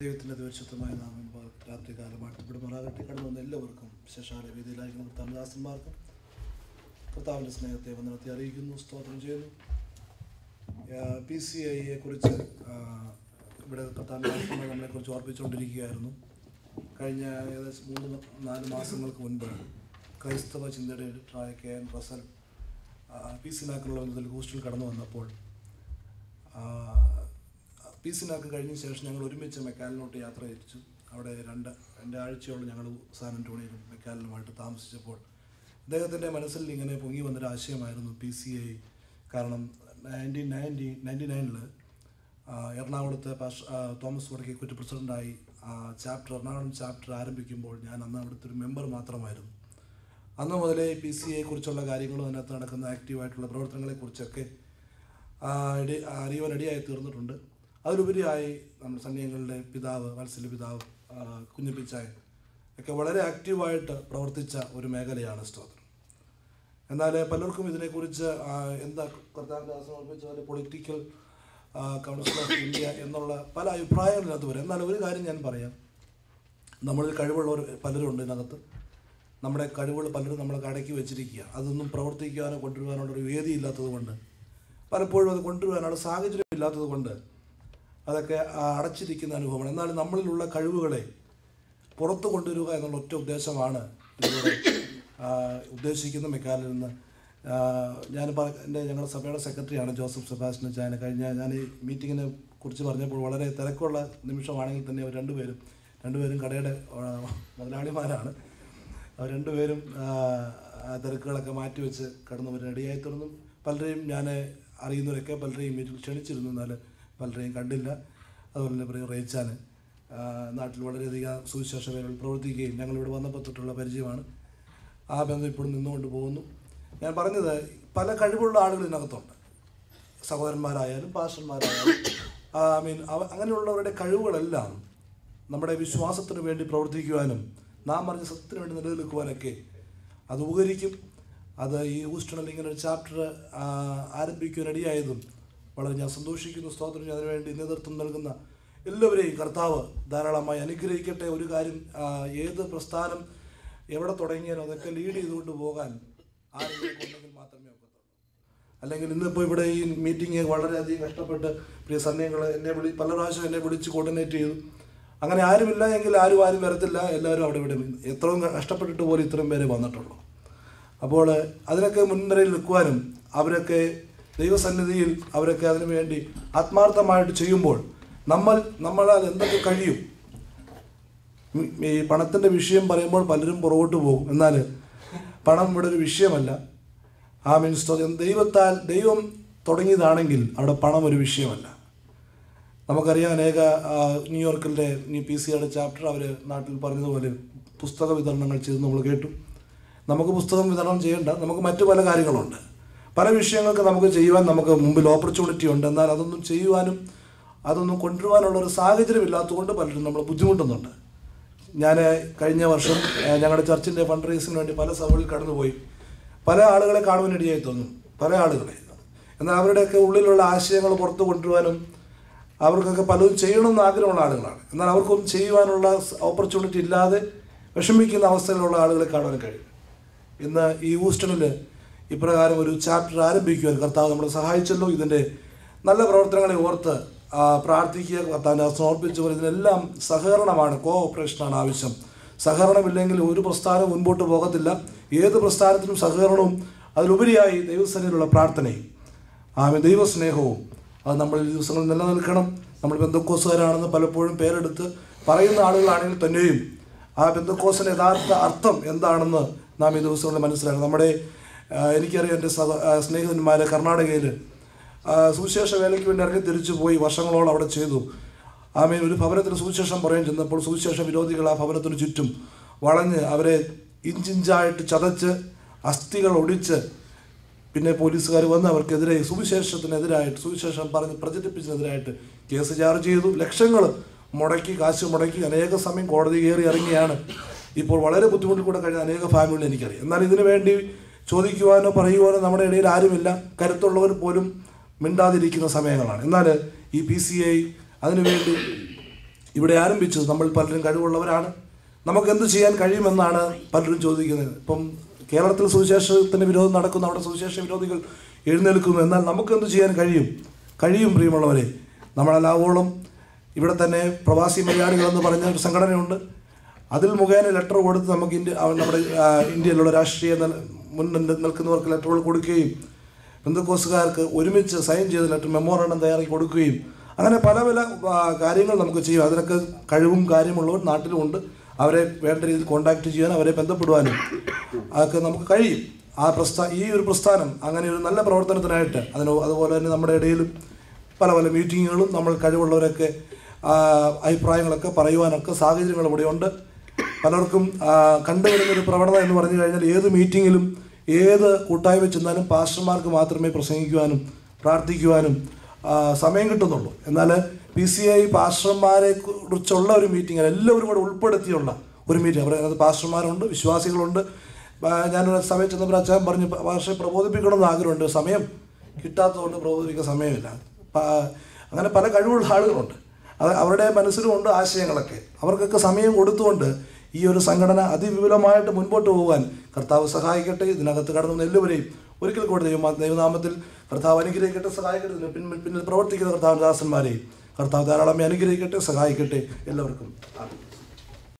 ദൈവത്തിൻ്റെ തീർച്ചയായിട്ടുമായ നാമം രാത്രി കാലമായിട്ട് ഇവിടെ മറാകട്ടി കടന്നു വന്ന എല്ലാവർക്കും ശേഷാല വേദിയിലായിരിക്കുന്ന കർത്താദാസന്മാർക്കും കർത്താവിൻ്റെ സ്നേഹത്തെ വന്ദനത്തെ അറിയിക്കുന്നു സ്തോത്രം ചെയ്യുന്നു പി സി ഐയെ കുറിച്ച് ആ, ഇവിടെ കർത്താവിൻ്റെ ദാസന്മാർ നമ്മളെക്കുറിച്ച് ഓർപ്പിച്ചുകൊണ്ടിരിക്കുകയായിരുന്നു കഴിഞ്ഞ ഏകദേശം മൂന്ന് നാല് മാസങ്ങൾക്ക് മുൻപ് ക്രൈസ്തവ ചിന്തയുടെ എഡിറ്ററായ K N Russell P C നാക്കിനുള്ള ബന്ധത്തിൽ ഹൂസ്റ്റലിൽ കടന്നു വന്നപ്പോൾ പി സി നാക്ക് കഴിഞ്ഞ ശേഷം ഞങ്ങൾ ഒരുമിച്ച് മെക്കാലിനോട്ട് യാത്ര തിരിച്ചു അവിടെ രണ്ട് രണ്ട് ആഴ്ചയോളം ഞങ്ങൾ സാൻ അന്റോണിയിലും മെക്കാലിനുമായിട്ട് താമസിച്ചപ്പോൾ അദ്ദേഹത്തിൻ്റെ മനസ്സിൽ ഇങ്ങനെ പൊങ്ങി വന്നൊരു ആശയമായിരുന്നു പി സി ഐ കാരണം നയൻറ്റീൻ നയൻറ്റി നയൻറ്റി നയനിൽ എറണാകുളത്തെ പാഷ ആ, തോമസ് വടക്കേ കുറ്റി പ്രസിഡൻ്റായി ചാപ്റ്റർ എറണാകുളം ചാപ്റ്റർ ആരംഭിക്കുമ്പോൾ ഞാൻ അന്ന് അവിടുത്തെ ഒരു മെമ്പർ മാത്രമായിരുന്നു അന്ന് മുതലേ പി സി ഐയെ കുറിച്ചുള്ള കാര്യങ്ങളും അതിനകത്ത് നടക്കുന്ന ആക്റ്റീവായിട്ടുള്ള പ്രവർത്തനങ്ങളെക്കുറിച്ചൊക്കെ ആ, ഇടി- അറിയുവാൻ ഇടയായി തീർന്നിട്ടുണ്ട് അതിലുപരിയായി നമ്മുടെ സന്യങ്ങളുടെ പിതാവ് വത്സല പിതാവ് ആ, കുഞ്ഞിപ്പിച്ചായ ഒക്കെ വളരെ ആക്റ്റീവായിട്ട് പ്രവർത്തിച്ച ഒരു മേഖലയാണ് സ്തോത്രം എന്നാൽ പലർക്കും ഇതിനെക്കുറിച്ച് ആ, എന്താ കർത്താവിൻ്റെ സമർപ്പിച്ച പോലെ പൊളിറ്റിക്കൽ കൗൺസിൽ ഓഫ് ഇന്ത്യ എന്നുള്ള പല അഭിപ്രായങ്ങളും ഇതിനകത്ത് വരും എന്നാൽ ഒരു കാര്യം ഞാൻ പറയാം നമ്മളിൽ കഴിവുള്ളവർ പലരും ഉണ്ട് ഇതിനകത്ത് നമ്മുടെ കഴിവുകൾ പലരും നമ്മളെ കടക്കി വെച്ചിരിക്കുക അതൊന്നും പ്രവർത്തിക്കാനോ കൊണ്ടുവരാനോ ഒരു വേദി ഇല്ലാത്തത് കൊണ്ട് പലപ്പോഴും അത് കൊണ്ടുവരാനുള്ള സാഹചര്യം ഇല്ലാത്തത് കൊണ്ട് അതൊക്കെ ആ, അടച്ചിരിക്കുന്ന അനുഭവമാണ് എന്നാൽ നമ്മളിലുള്ള കഴിവുകളെ പുറത്തു കൊണ്ടുവരിക എന്നുള്ള ഒറ്റ ഉദ്ദേശമാണ് ഇതിലൂടെ ആ, ഉദ്ദേശിക്കുന്ന മെക്കാലിൽ നിന്ന് ആ, ഞാൻ പറ- എൻ്റെ ഞങ്ങളുടെ സഭയുടെ സെക്രട്ടറിയാണ് ജോസഫ് സെബാസ്റ്റ്യൻ ചായന കഴിഞ്ഞ ഞാൻ ഈ മീറ്റിങ്ങിനെ കുറിച്ച് പറഞ്ഞപ്പോൾ വളരെ തിരക്കുള്ള നിമിഷമാണെങ്കിൽ തന്നെ അവർ രണ്ടുപേരും രണ്ടുപേരും കടയുടെ ആ, മുതലാളിമാരാണ് അവർ രണ്ടുപേരും ആ, ആ തിരക്കുകളൊക്കെ മാറ്റിവെച്ച് കടന്നു വരാൻ ഇടയായി തീർന്നു പലരെയും ഞാൻ അറിയുന്നവരൊക്കെ പലരെയും മീറ്റിൽ ക്ഷണിച്ചിരുന്നു എന്നാൽ പലരെയും കണ്ടില്ല അതുപോലെ തന്നെ പറയും റേച്ചാൻ നാട്ടിൽ വളരെയധികം സുവിശേഷ വേലകൾ പ്രവർത്തിക്കുകയും ഞങ്ങളിവിടെ വന്നപ്പോൾ തൊട്ടുള്ള പരിചയമാണ് ആ ബന്ധം ഇപ്പോഴും നിന്നുകൊണ്ട് പോകുന്നു ഞാൻ പറഞ്ഞത് പല കഴിവുള്ള ആളുകൾ ഇതിനകത്തുണ്ട് സഹോദരന്മാരായാലും പാസ്റ്റർമാരായാലും ഐ മീൻ അവ അങ്ങനെയുള്ളവരുടെ കഴിവുകളെല്ലാം നമ്മുടെ വിശ്വാസത്തിന് വേണ്ടി പ്രവർത്തിക്കുവാനും നാം പറഞ്ഞ സത്യത്തിന് വേണ്ടി നിലനിൽക്കുവാനൊക്കെ അത് ഉപകരിക്കും അത് ഈ ഹൂസ്റ്റണിൽ ഇങ്ങനെ ഒരു ചാപ്റ്റർ ആരംഭിക്കുവാൻ ഇടയായതും വളരെ ഞാൻ സന്തോഷിക്കുന്നു സ്തോത്രം ഞാൻ അതിനുവേണ്ടി നേതൃത്വം നൽകുന്ന എല്ലാവരെയും കർത്താവ് ധാരാളമായി അനുഗ്രഹിക്കട്ടെ ഒരു കാര്യം ആ, ഏത് പ്രസ്ഥാനം എവിടെ തുടങ്ങിയാലും അതൊക്കെ ലീഡ് ചെയ്തുകൊണ്ട് പോകാൻ ആരെങ്കിലും ഉണ്ടെങ്കിൽ മാത്രമേ ഒക്കത്തുള്ളൂ അല്ലെങ്കിൽ ഇന്നിപ്പോൾ ഇവിടെ ഈ മീറ്റിംഗ് വളരെയധികം കഷ്ടപ്പെട്ട് പ്രിയ സന്യങ്ങൾ എന്നെ വിളി പല പ്രാവശ്യം എന്നെ വിളിച്ച് കോർഡിനേറ്റ് ചെയ്തു അങ്ങനെ ആരുമില്ല എങ്കിൽ ആരും ആരും വരത്തില്ല എല്ലാവരും അവിടെ ഇവിടെ എത്രയും കഷ്ടപ്പെട്ടിട്ട് പോലും ഇത്രയും പേരെ വന്നിട്ടുള്ളൂ അപ്പോൾ അതിനൊക്കെ മുൻനിരയിൽ നിൽക്കുവാനും അവരൊക്കെ ദൈവസന്നിധിയിൽ അവരൊക്കെ അതിനു വേണ്ടി ആത്മാർത്ഥമായിട്ട് ചെയ്യുമ്പോൾ നമ്മൾ നമ്മളാൽ എന്തൊക്കെ കഴിയും ഉം, ഈ പണത്തിൻ്റെ വിഷയം പറയുമ്പോൾ പലരും പുറകോട്ട് പോകും എന്നാൽ പണം ഇവിടെ ഒരു വിഷയമല്ല ആ മീൻസ് ദൈവത്താൽ ദൈവം തുടങ്ങിയതാണെങ്കിൽ അവിടെ പണം ഒരു വിഷയമല്ല നമുക്കറിയാം അനേക ആ, ന്യൂയോർക്കിൻ്റെ ഈ പി സി ആർ ചാപ്റ്റർ അവർ നാട്ടിൽ പറഞ്ഞതുപോലെ പുസ്തക വിതരണങ്ങൾ ചെയ്ത് നമ്മൾ കേട്ടു നമുക്ക് പുസ്തകം വിതരണം ചെയ്യേണ്ട നമുക്ക് മറ്റു പല കാര്യങ്ങളുണ്ട് പല വിഷയങ്ങൾക്ക് നമുക്ക് ചെയ്യുവാൻ നമുക്ക് മുമ്പിൽ ഓപ്പർച്യൂണിറ്റി ഉണ്ട് എന്നാൽ അതൊന്നും ചെയ്യുവാനും അതൊന്നും കൊണ്ടുവരുവാനുള്ള ഒരു സാഹചര്യം ഇല്ലാത്തതുകൊണ്ട് പലരും നമ്മൾ ബുദ്ധിമുട്ടുന്നുണ്ട് ഞാൻ കഴിഞ്ഞ വർഷം ആ, ഞങ്ങളുടെ ചർച്ചിൻ്റെ ഫണ്ട് റേസിന് വേണ്ടി പല സഭകളിൽ കടന്നുപോയി പല ആളുകളെ കാണുവാനിടയായി തോന്നും പല ആളുകളെ എന്നാൽ അവരുടെയൊക്കെ ഉള്ളിലുള്ള ആശയങ്ങൾ പുറത്തു കൊണ്ടുവരാനും അവർക്കൊക്കെ പലതും ചെയ്യണമെന്ന് ആഗ്രഹമുള്ള ആളുകളാണ് എന്നാൽ അവർക്കൊന്നും ചെയ്യുവാനുള്ള ഓപ്പർച്യൂണിറ്റി ഇല്ലാതെ വിഷമിക്കുന്ന അവസ്ഥയിലുള്ള ആളുകളെ കാണാൻ കഴിയും ഇന്ന് ഈ ഹൂസ്റ്റണിൽ ഇപ്രകാരം ഒരു ചാപ്റ്റർ ആരംഭിക്കുവാൻ കർത്താവ് നമ്മളെ സഹായിച്ചല്ലോ ഇതിൻ്റെ നല്ല പ്രവർത്തനങ്ങളെ ഓർത്ത് ആ, പ്രാർത്ഥിക്കുക കർത്താവിനെ സമർപ്പിച്ചു ഇതിനെല്ലാം സഹകരണമാണ് കോ ഓപ്പറേഷനാണ് ആവശ്യം സഹകരണമില്ലെങ്കിൽ ഒരു പ്രസ്ഥാനം മുൻപോട്ട് പോകത്തില്ല ഏത് പ്രസ്ഥാനത്തിനും സഹകരണവും അതിലുപരിയായി ദൈവസേനയിലുള്ള പ്രാർത്ഥനയും ആമേ ദൈവസ്നേഹവും അത് നമ്മൾ ഈ ദിവസങ്ങളിൽ നിലനിൽക്കണം നമ്മൾ ബന്ധക്കോസുകാരാണെന്ന് പലപ്പോഴും പേരെടുത്ത് പറയുന്ന ആളുകളാണെങ്കിൽ തന്നെയും ആ ബന്ധക്കോസിന് യഥാർത്ഥ അർത്ഥം എന്താണെന്ന് നാം ഈ ദിവസങ്ങളിൽ മനസ്സിലാക്കണം നമ്മുടെ ആ, എനിക്കറിയാം എൻ്റെ സഹ ആ, സ്നേഹിതന്മാർ കർണാടകയിൽ സുവിശേഷ വേലയ്ക്ക് വേണ്ടി ഇറങ്ങി തിരിച്ചു പോയി വർഷങ്ങളോളം അവിടെ ചെയ്തു ആമേ ഒരു ഭവനത്തിന് സുവിശേഷം പറയാൻ ചെന്നപ്പോൾ സുവിശേഷ വിരോധികൾ ആ ഭവനത്തിന് ചുറ്റും വളഞ്ഞ് അവരെ ഇഞ്ചിഞ്ചായിട്ട് ചതച്ച് അസ്ഥികൾ ഒടിച്ച് പിന്നെ പോലീസുകാർ വന്ന് അവർക്കെതിരെ സുവിശേഷത്തിനെതിരായിട്ട് സുവിശേഷം പറഞ്ഞ് പ്രചരിപ്പിച്ചതിനെതിരായിട്ട് കേസ് ചാർജ് ചെയ്തു ലക്ഷങ്ങൾ മുടക്കി കാശ് മുടക്കി അനേക സമയം കോടതി കയറി ഇറങ്ങിയാണ് ഇപ്പോൾ വളരെ ബുദ്ധിമുട്ടിൽ കൂടെ കഴിഞ്ഞ അനേക ഫാമിലികൾ എനിക്കറിയാം എന്നാൽ ഇതിനു വേണ്ടി ചോദിക്കുവാനോ പറയുവാനോ നമ്മുടെ ഇടയിൽ ആരുമില്ല കരുത്തുള്ളവർ പോലും മിണ്ടാതിരിക്കുന്ന സമയങ്ങളാണ് എന്നാൽ ഈ പി സി ഐ അതിനുവേണ്ടി ഇവിടെ ആരംഭിച്ചത് നമ്മൾ പലരും കഴിവുള്ളവരാണ് നമുക്ക് എന്ത് ചെയ്യാൻ കഴിയുമെന്നാണ് പലരും ചോദിക്കുന്നത് ഇപ്പം കേരളത്തിൽ സുവിശേഷത്തിന് വിരോധം നടക്കുന്ന അവിടെ സുവിശേഷ വിരോധികൾ എഴുന്നേൽക്കുന്നു എന്നാൽ നമുക്ക് എന്ത് ചെയ്യാൻ കഴിയും കഴിയും പ്രിയമുള്ളവരെ നമ്മളെല്ലാവോളം ഇവിടെ തന്നെ പ്രവാസി മലയാളികൾ എന്ന് പറഞ്ഞ ഒരു സംഘടനയുണ്ട് അതിൽ മുഖേന ലെറ്റർ കൊടുത്ത് നമുക്ക് ഇന്ത്യ ആ, നമ്മുടെ ആ, ഇന്ത്യയിലുള്ള രാഷ്ട്രീയ നില- മുന്നിൽ നിൽക്കുന്നവർക്ക് ലെറ്ററുകൾ കൊടുക്കുകയും ബന്ധുക്കോസുകാർക്ക് ഒരുമിച്ച് സൈൻ ചെയ്ത് ലെറ്റർ മെമ്മോറണ്ടം തയ്യാറാക്കി കൊടുക്കുകയും അങ്ങനെ പല പല ആ, കാര്യങ്ങൾ നമുക്ക് ചെയ്യും അതിനൊക്കെ കഴിവും കാര്യമുള്ളവർ നാട്ടിലുമുണ്ട് അവരെ വേണ്ട രീതിയിൽ കോണ്ടാക്ട് ചെയ്യാനും അവരെ ബന്ധപ്പെടുവാനും അതൊക്കെ നമുക്ക് കഴിയും ആ പ്രസ്ഥാ ഈ ഒരു പ്രസ്ഥാനം അങ്ങനെ ഒരു നല്ല പ്രവർത്തനത്തിനായിട്ട് അതിന് അതുപോലെ തന്നെ നമ്മുടെ ഇടയിലും പല പല മീറ്റിങ്ങുകളും നമ്മൾ കഴിവുള്ളവരൊക്കെ ആ, അഭിപ്രായങ്ങളൊക്കെ പറയുവാനൊക്കെ സാഹചര്യങ്ങൾ ഇവിടെയുണ്ട് പലർക്കും ആ, കണ്ടുവരുന്ന ഒരു പ്രവണത എന്ന് പറഞ്ഞു കഴിഞ്ഞാൽ ഏത് മീറ്റിങ്ങിലും ഏത് കൂട്ടായ്മ ചെന്നാലും പാസ്റ്റർമാർക്ക് മാത്രമേ പ്രസംഗിക്കുവാനും പ്രാർത്ഥിക്കുവാനും ആ, സമയം കിട്ടുന്നുള്ളൂ എന്നാൽ പി സി ഐ പാസ്റ്റർമാരെ കുറിച്ചുള്ള ഒരു മീറ്റിംഗ് എല്ലാവരും കൂടെ ഉൾപ്പെടുത്തിയുള്ള ഒരു മീറ്റിംഗ് അവിടെ അതിനകത്ത് പാസ്റ്റർമാരുണ്ട് വിശ്വാസികളുണ്ട് ആ, ഞാനൊരു സമയം ചെന്നപ്പോൾ അച്ഛൻ പറഞ്ഞു പാസ്റ്ററെ പ്രബോധിപ്പിക്കണമെന്ന് ആഗ്രഹമുണ്ട് സമയം കിട്ടാത്തതുകൊണ്ട് പ്രബോധിപ്പിക്കാൻ സമയമില്ല പ- അങ്ങനെ പല കഴിവുള്ള ആളുകളുണ്ട് അത് അവരുടെ മനസ്സിലുമുണ്ട് ആശയങ്ങളൊക്കെ അവർക്കൊക്കെ സമയം കൊടുത്തുകൊണ്ട് ഈ ഒരു സംഘടന അതിവിപുലമായിട്ട് മുൻപോട്ട് പോകാൻ കർത്താവ് സഹായിക്കട്ടെ ഇതിനകത്ത് കടന്നു വന്ന എല്ലാവരെയും ഒരിക്കൽ കൂടെ ദൈവം ദൈവനാമത്തിൽ കർത്താവ് അനുഗ്രഹിക്കട്ടെ സഹായിക്കട്ടെ ഇതിന് പിന്നിൽ പിന്നിൽ പ്രവർത്തിക്കുന്ന കർത്താവ് ദാസന്മാരെയും കർത്താവ് ധാരാളമേ അനുഗ്രഹിക്കട്ടെ സഹായിക്കട്ടെ എല്ലാവർക്കും ആമേൻ.